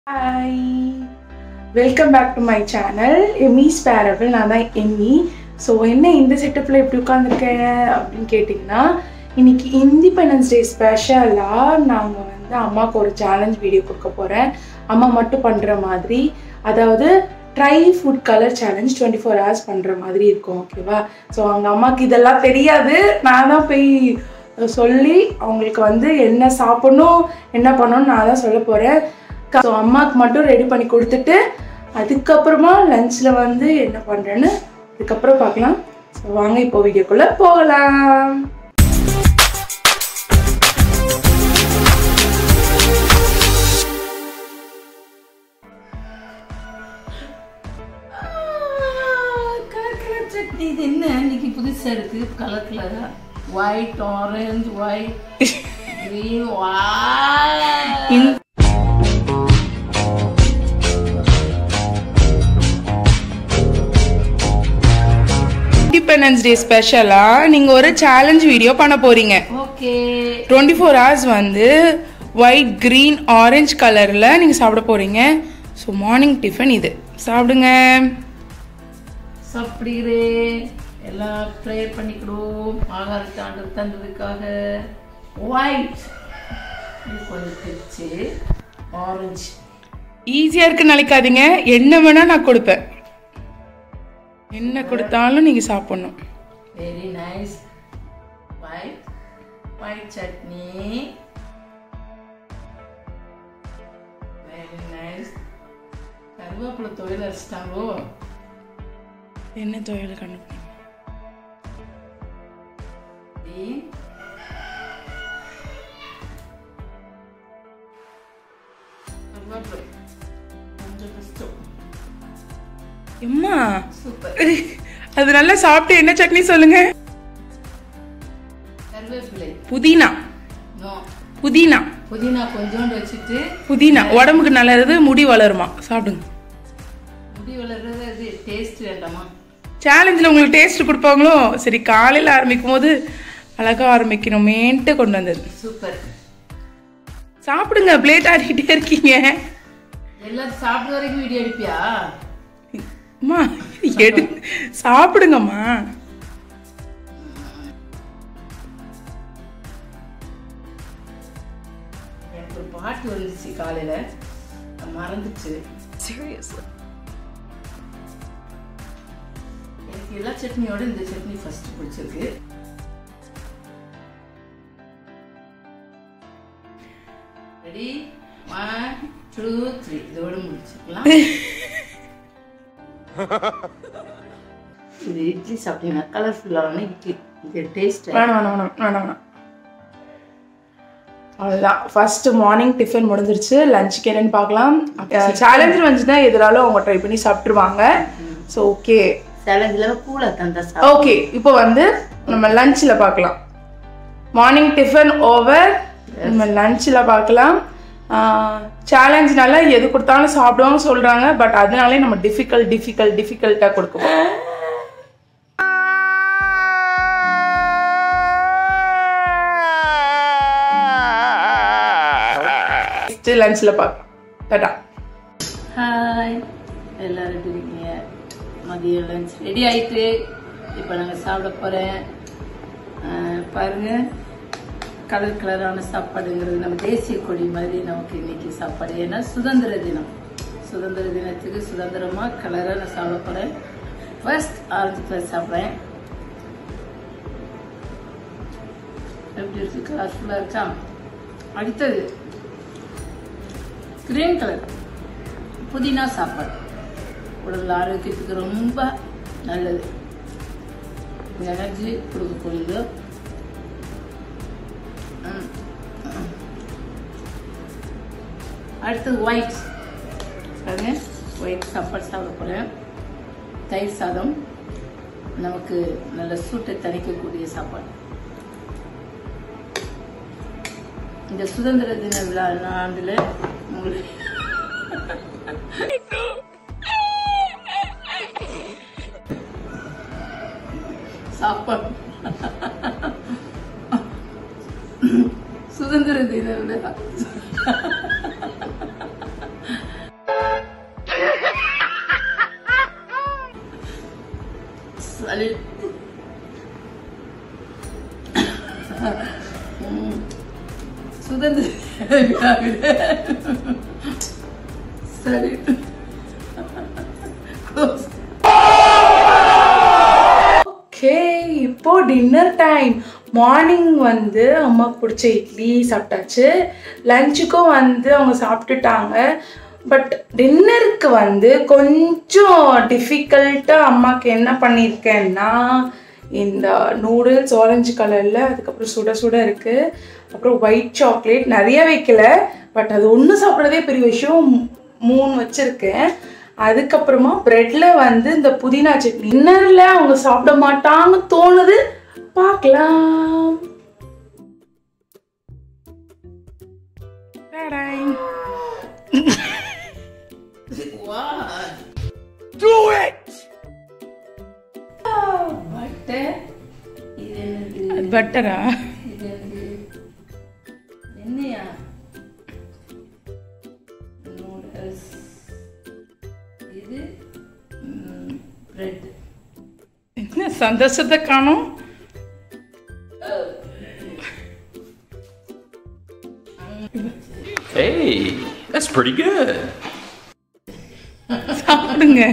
Hi welcome back to my channel Emmy's Parable நான் தான் Emmy so என்ன இந்த செட்டப்பில் எப்படி உட்காந்துருக்கேன் அப்படின்னு கேட்டிங்கன்னா இன்னைக்கு இண்டிபெண்டன்ஸ் டே ஸ்பெஷலாக நாங்கள் வந்து அம்மாவுக்கு ஒரு சேலஞ்ச் வீடியோ கொடுக்க போகிறேன் அம்மா மட்டும் பண்ணுற மாதிரி அதாவது tri food colour challenge twenty four hours பண்ணுற மாதிரி இருக்கும் ஓகேவா ஸோ அவங்க அம்மாவுக்கு இதெல்லாம் தெரியாது நான் தான் போய் சொல்லி அவங்களுக்கு வந்து என்ன சாப்பிடணும் என்ன பண்ணணும்னு நான் தான் சொல்ல போகிறேன் ஸோ அம்மாவுக்கு மட்டும் ரெடி பண்ணி கொடுத்துட்டு அதுக்கப்புறமா லஞ்சில் வந்து என்ன பண்ணுறேன்னு அதுக்கப்புறம் பார்க்கலாம் ஸோ வாங்க இப்போ வீடியோக்குள்ளே போகலாம் கலர் கலர் சட்னி இது என்ன இன்னைக்கு புதுசா இருக்கு கலர் கலரா ஒயிட் ஆரஞ்சு ஒயிட் கிரீன் இந்த- இண்டிபெண்டன்ஸ் டே ஸ்பெஷலாக நீங்கள் ஒரு சேலஞ்ச் வீடியோ பண்ண போகிறீங்க ஓகே டுவெண்ட்டி ஃபோர் ஹவர்ஸ் வந்து ஒயிட் க்ரீன் ஆரஞ்சு கலரில் நீங்கள் சாப்பிட போகிறீங்க ஸோ மார்னிங் டிஃபன் இது சாப்பிடுங்க சாப்பிடுகிறேன் எல்லாம் ப்ரேயர் பண்ணிக்கிடுவோம் ஆகாரத்தை ஆண்டு தந்ததுக்காக ஒயிட் கொஞ்சம் பிரிச்சு ஆரஞ்சு ஈஸியாக இருக்குன்னு நினைக்காதீங்க என்ன வேணால் நான் கொடுப்பேன் என்ன கொடுத்தாலும் நீங்கள் சாப்பிட்ணும் very nice white white chutney very nice கருவேப்பிலை தொழில் அரைச்சிட்டாங்களோ என்ன தொழில் கண்டு green. கருவேப்பிலை கொஞ்சம் கஷ்டம் எம்மா சூப்பர் அது நல்லா சாப்பிட்டு என்ன சட்னி சொல்லுங்க கருவேப்பிலை புதினா நோ புதினா புதினா கொஞ்சோண்டு வச்சுட்டு புதினா உடம்புக்கு நல்லது முடி வளருமா சாப்பிடுங்க முடி வளர்றது அது டேஸ்ட் வேண்டாமா சேலஞ்சில் உங்களுக்கு டேஸ்ட் கொடுப்பாங்களோ சரி காலையில் ஆரம்பிக்கும் போது அழகா ஆரம்பிக்கணுமேன்ட்டு கொண்டு வந்தது சூப்பர் சாப்பிடுங்க பிளேட் ஆடிக்கிட்டே இருக்கீங்க எல்லாரும் சாப்பிட்ற வரைக்கும் வீடியோ எடுப்பியா அம்மா எடு சாப்பிடுங்கம்மா எனக்கு ஒரு பாட்டு வந்துச்சு காலையில அது மறந்துச்சு சீரியஸ்லி எனக்கு எல்லா சட்னியோட இந்த சட்னி ஃபர்ஸ்ட் பிடிச்சிருக்கு ரெடி ஒன் டூ த்ரீ இதோட முடிச்சுக்கலாம் இது இட்லி சாப்பிட்டீங்கன்னா கலர்ஃபுல்லான இட்லி இது டேஸ்ட் வேணாம் வேணாம் வேணாம் வேணாம் வேணாம் அவ்வளோதான் ஃபர்ஸ்ட் மார்னிங் டிஃபன் முடிஞ்சிருச்சு லஞ்சுக்கு என்னன்னு பார்க்கலாம் சேலஞ்சு வந்துச்சுன்னா எதுனாலும் அவங்க ட்ரை பண்ணி சாப்பிட்ருவாங்க ஸோ ஓகே சேலஞ்சில் கூலா தந்தா சாப்பிட்டு ஓகே இப்போ வந்து நம்ம லஞ்சில் பார்க்கலாம் மார்னிங் டிஃபன் ஓவர் நம்ம லஞ்சில் பார்க்கலாம் சேலஞ்ச்னால எது கொடுத்தாலும் சாப்பிடுவாங்க சொல்கிறாங்க பட் அதனாலே நம்ம டிஃபிகல்ட் டிஃபிகல்ட் டிஃபிகல்ட்டாக கொடுக்குவோம் நெக்ஸ்ட்டு லஞ்சில் பார்க்கலாம் டாடா ஹாய் எல்லாரும் எப்படி இருக்கீங்க மதியம் லஞ்ச் ரெடி ஆயிட்டு இப்போ நாங்கள் சாப்பிட போகிறேன் பாருங்க கலர் கலரான சாப்பாடுங்கிறது நம்ம தேசிய கொடி மாதிரி நமக்கு இன்னைக்கு சாப்பாடு ஏன்னா சுதந்திர தினம் சுதந்திர தினத்துக்கு சுதந்திரமாக கலராக நான் சாப்பிட போகிறேன் ஃபர்ஸ்ட் ஆரஞ்சு கலர் சாப்பிட்றேன் எப்படி இருக்கு கலர்ஃபுல்லாக இருக்கா அடுத்தது கிரீன் கலர் புதினா சாப்பாடு உடல் ஆரோக்கியத்துக்கு ரொம்ப நல்லது எனர்ஜி கொடுக்கக்கூடியது ம். அடுத்தது ஒயிட் பாருங்க ஒயிட் சாப்பாடு சாப்பிட போகிறேன் தயிர் சாதம் நமக்கு நல்ல சூட்டை தணிக்கக்கூடிய சாப்பாடு இந்த சுதந்திர தின விழா ஆண்டில் உங்களுக்கு சாப்பாடு சுதந்திர தின விழா சரி ஓகே இப்போ டின்னர் டைம் மார்னிங் வந்து அம்மாவுக்கு பிடிச்ச இட்லி சாப்பிட்டாச்சு லஞ்சுக்கும் வந்து அவங்க சாப்பிட்டுட்டாங்க பட் டின்னருக்கு வந்து கொஞ்சம் டிஃபிகல்ட்டாக அம்மாவுக்கு என்ன பண்ணியிருக்கேன்னா இந்த நூடுல்ஸ் ஆரஞ்சு கலரில் அதுக்கப்புறம் சுட சுட இருக்குது அப்புறம் ஒயிட் சாக்லேட் நிறைய வைக்கல பட் அது ஒன்று சாப்பிட்றதே பெரிய விஷயம் மூணு வச்சுருக்கேன் அதுக்கப்புறமா ப்ரெட்ல வந்து இந்த புதினா சட்னி டின்னரில் அவங்க சாப்பிட மாட்டாங்க தோணுது பார்க்கலாம் Ta-dang. பட்டர் இது என்னது பட்டரா இது என்னது என்னையா நூடுல்ஸ் இது பிரெட் என்ன சந்தோஷத்தை காணும் Hey, that's pretty good. சாப்பிடுங்க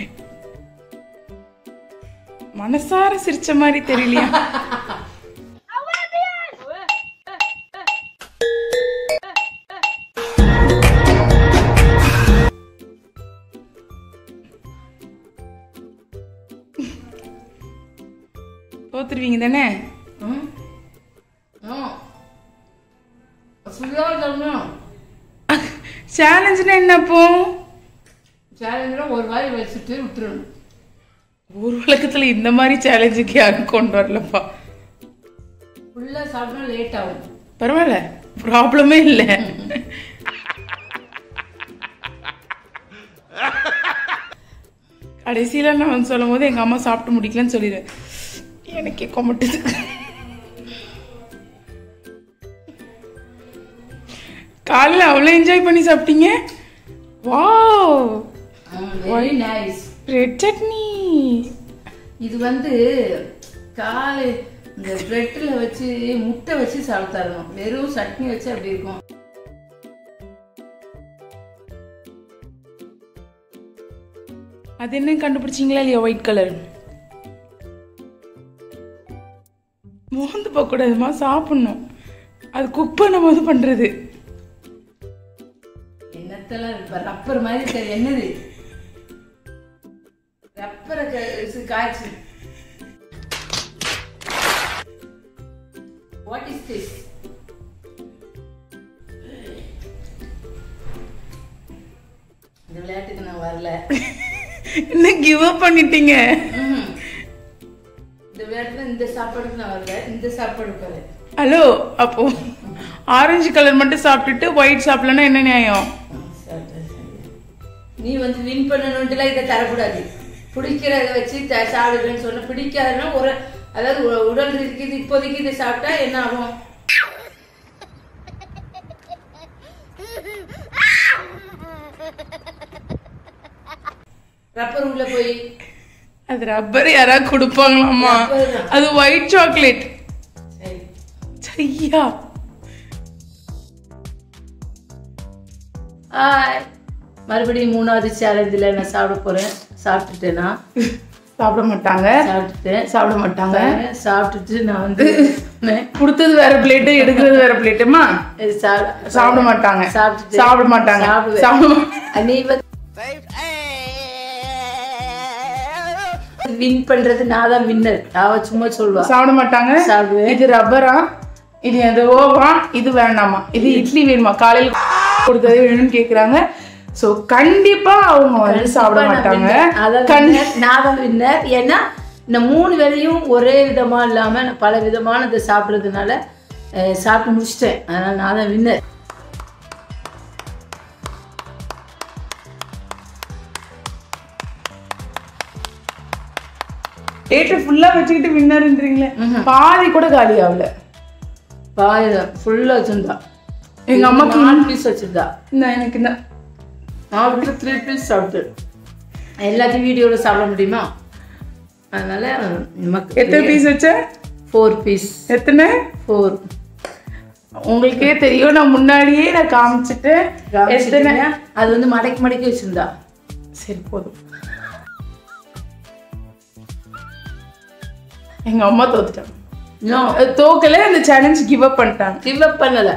மனசார சிரிச்ச மாதிரி தெரியலையா தோத்துருவீங்க தானே ம் ம் ஃபுல்லாக தரணும் சேலஞ்சுனா என்ன அப்போ சேலஞ்சில் ஒரு வாய் வச்சுட்டு விட்டுறணும் ஒரு உலகத்துல இந்த மாதிரி சேலஞ்சுக்கு யாரும் கொண்டு வரலப்பா ஃபுல்லாக சாப்பிட்டா லேட் ஆகும் பரவாயில்ல ப்ராப்ளமே இல்லை கடைசியில நான் வந்து சொல்லும் போது எங்க அம்மா சாப்பிட்டு முடிக்கலன்னு சொல்லிடுவேன் எனக்கே கொமட்டுது காலைல அவ்வளோ என்ஜாய் பண்ணி சாப்பிட்டீங்க wow very nice red chutney இது வந்து காலை இந்த பிரெட்டில் வச்சு முட்டை வச்சு சாப்பிட்டு தரணும் வெறும் சட்னி வச்சு அப்படி இருக்கும் அது என்ன கண்டுபிடிச்சிங்களா இல்லையா ஒயிட் கலர் மோந்து போகக்கூடாதுமா சாப்பிடணும் அது குக் பண்ணும்போது பண்றது என்னத்தெல்லாம் இப்ப ரப்பர் மாதிரி சரி என்னது ரப்பரை க- காய்ச்சி வாட் இஸ் திஸ் இந்த விளையாட்டுக்கு நான் வரல என்ன கிவ் அப் பண்ணிட்டீங்க ம்ஹும். இந்த விளையாட்டுல இந்த சாப்பாடுக்கு நான் வரல இந்த சாப்பாடுக்கு வரேன் ஹலோ அப்போ ஆரஞ்சு கலர் மட்டும் சாப்பிட்டுட்டு ஒயிட் சாப்பிடலன்னா என்ன நியாயம் நீ வந்து வின் பண்ணணும்ட்டுலாம் இதை தரக்கூடாது பிடிக்கிறத வச்சு த- சாப்பிடுவேன்னு சொன்ன பிடிக்காதுன்னா ஒரு அதாவது உ- உடல் இருக்குது இப்போதைக்கு இதை சாப்பிட்டா என்ன ஆகும் ரப்பர் உள்ள போய் அது ரப்பர் யாராவது கொடுப்பாங்களாமா Rubber தான். அது ஒயிட் சாக்லேட் சரி சரியா ஹாய் மறுபடியும் மூணாவது சேலஞ்சில் நான் சாப்பிட போறேன் சாப்பிட்டுட்டேனா சாப்பிட மாட்டாங்க சாப்பிட்டுட்டேன் சாப்பிட மாட்டாங்க சாப்பிட்டுட்டு நான் வந்து கொடுத்தது வேற பிளேட்டு எடுக்கிறது வேற பிளேட்டுமா இது சாப்பிட சாப்பிட மாட்டாங்க சாப்பிட்டுட்டு சாப்பிட மாட்டாங்க சாப்பிடுவேன். சாப்பிட மாட்டாங்க. நீ வந்து வின் பண்றது நான் தான் வின்னர் அவ சும்மா சொல்லுவா சாப்பிட மாட்டாங்க சாப்பிடுவேன். இது ரப்பரா இது எதுவோவா இது வேண்டாமா இது இட்லி வேணுமா காலையில் கொடுத்தது வேணும்னு கேக்குறாங்க சோ கண்டிப்பா அவங்க வந்து சாப்பிட மாட்டாங்க அதான் winner, நான் தான் வின்னர் ஏன்னா இந்த மூணு வேலையும் ஒரே விதமா இல்லாம நான் பல விதமான இதை சாப்பிட்றதுனால அஹ், சாப்பிட்டு முடிச்சிட்டேன் அதனால நான் தான் வின்னர் டேட்டு ஃபுல்லா வச்சுக்கிட்டு வின்னர்ன்றீங்களே பாதி கூட காலி ஆகல பாயுதான் ஃபுல்லா வச்சிருந்தா எங்க அம்மாக்கு நாலு பீஸ் வச்சிருந்தா இந்த எனக்கு இந்த நான் வீட்டில் த்ரீ பீஸ் சாப்பிட்டு எல்லாத்தையும் வீடியோவில் சாப்பிட முடியுமா அதனால நமக்கு எத்தனை பீஸ் வச்ச ஃபோர் பீஸ் எத்தனை ஃபோர் உங்களுக்கே தெரியும் நான் முன்னாடியே நான் காமிச்சிட்டு எத்தனை காமிச்சிட்டீங்க. அது வந்து மடக்கி மடக்கி வச்சிருந்தா சரி போதும் எங்க அம்மா தோத்துட்டாங்க இன்னும் அஹ் தோக்கல அந்த சேலஞ்ச் கிவ் அப் பண்ணிட்டாங்க கிவ் அப் பண்ணல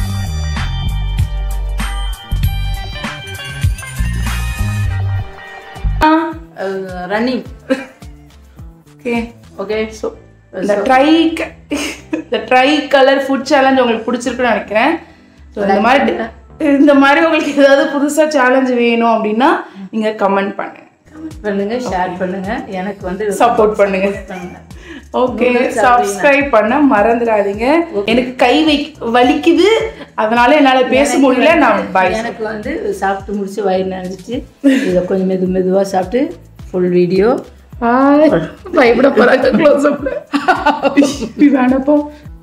ரன்னிங் ஓகே ஓகே ஸோ இந்த ட்ரை இந்த ட்ரை கலர் ஃபுட் சேலஞ்ச் உங்களுக்கு பிடிச்சிருக்குன்னு நினைக்கிறேன் ஸோ இந்த மாதிரி இந்த மாதிரி உங்களுக்கு ஏதாவது புதுசாக சேலஞ்ச் வேணும் அப்படின்னா நீங்கள் கமெண்ட் பண்ணுங்க பண்ணுங்க ஷேர் பண்ணுங்க எனக்கு வந்து சப்போர்ட் பண்ணுங்க பண்ணுங்க ஓகே Noodles சப்ஸ்கிரைப் பண்ண மறந்துடாதீங்க எனக்கு கை வை வலிக்குது அதனால என்னால பேச முடியல நான் பாய் எனக்கு வந்து சாப்பிட்டு முடிச்சு வயிறு நினைச்சிச்சு இதை கொஞ்சம் மெது மெதுவா சாப்பிட்டு ஃபுல் வீடியோ பயப்பட போறாங்க க்ளோஸ் அப் வேணப்போ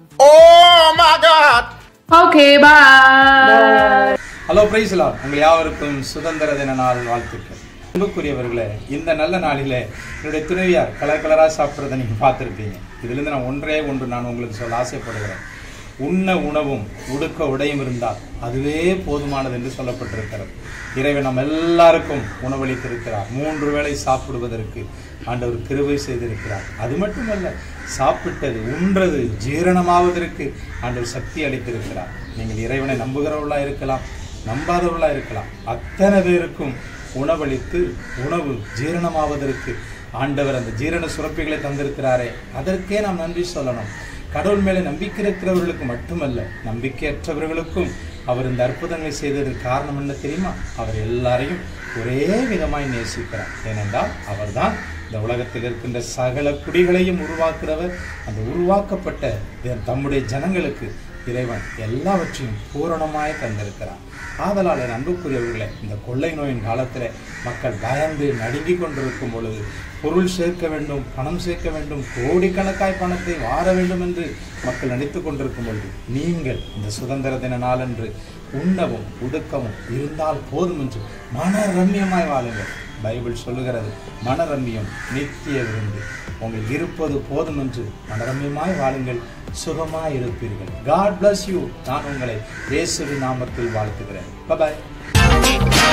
ஓகே பாய் ஹலோ பிரைஸ்லா உங்கள் யாவருக்கும் சுதந்திர தின நாள் வாழ்த்துக்கள் அன்புக்குரியவர்களே இந்த நல்ல நாளிலே என்னுடைய துணைவியார் கலர் கலராக சாப்பிட்றதை நீங்கள் பார்த்துருப்பீங்க இதிலிருந்து நான் ஒன்றே ஒன்று நான் உங்களுக்கு சொல்ல ஆசைப்படுகிறேன் உண்ண உணவும் உடுக்க உடையும் இருந்தால் அதுவே போதுமானது என்று சொல்லப்பட்டிருக்கிறது இறைவன் நம்ம எல்லாருக்கும் உணவளித்திருக்கிறார் மூன்று வேளை சாப்பிடுவதற்கு ஆண்டவர் கிருபை செய்திருக்கிறார் அது மட்டுமல்ல சாப்பிட்டது உண்றது ஜீரணமாவதற்கு ஆண்டவர் சக்தி அளித்திருக்கிறார் நீங்கள் இறைவனை நம்புகிறவர்களா இருக்கலாம் நம்பாதவர்களா இருக்கலாம் அத்தனை பேருக்கும் உணவளித்து உணவு ஜீரணமாவதற்கு ஆண்டவர் அந்த ஜீரண சுரப்பிகளை தந்திருக்கிறாரே அதற்கே நாம் நன்றி சொல்லணும் கடவுள் மேலே நம்பிக்கை இருக்கிறவர்களுக்கு மட்டுமல்ல நம்பிக்கையற்றவர்களுக்கும் அவர் இந்த அற்புதங்களை செய்ததற்கு காரணம் என்ன தெரியுமா அவர் எல்லாரையும் ஒரே விதமாய் நேசிக்கிறார் ஏனென்றால் அவர்தான் இந்த உலகத்தில் இருக்கின்ற சகல குடிகளையும் உருவாக்குறவர் அந்த உருவாக்கப்பட்ட த- தம்முடைய ஜனங்களுக்கு இறைவன் எல்லாவற்றையும் பூரணமாய் தந்திருக்கிறார் ஆதலால் என் அன்புக்குரியவர்களே இந்த கொள்ளை நோயின் காலத்தில் மக்கள் பயந்து நடுங்கிக் கொண்டிருக்கும் பொழுது பொருள் சேர்க்க வேண்டும் பணம் சேர்க்க வேண்டும் கோடிக்கணக்காய் பணத்தை வார வேண்டும் என்று மக்கள் நினைத்துக் கொண்டிருக்கும் பொழுது நீங்கள் இந்த சுதந்திர தின நாளன்று உண்ணவும் உடுக்கவும் இருந்தால் போதும் என்று மன ரம்யமாய் வாழுங்கள் பைபிள் சொல்லுகிறது மனரம்யம் நித்திய விருந்து உங்களுக்கு இருப்பது போதும் என்று மனரம்யமாய் வாழுங்கள் சுகமாய் இருப்பீர்கள் காட் bless யூ நான் உங்களை இயேசுவின் நாமத்தில் வாழ்த்துகிறேன் பாய்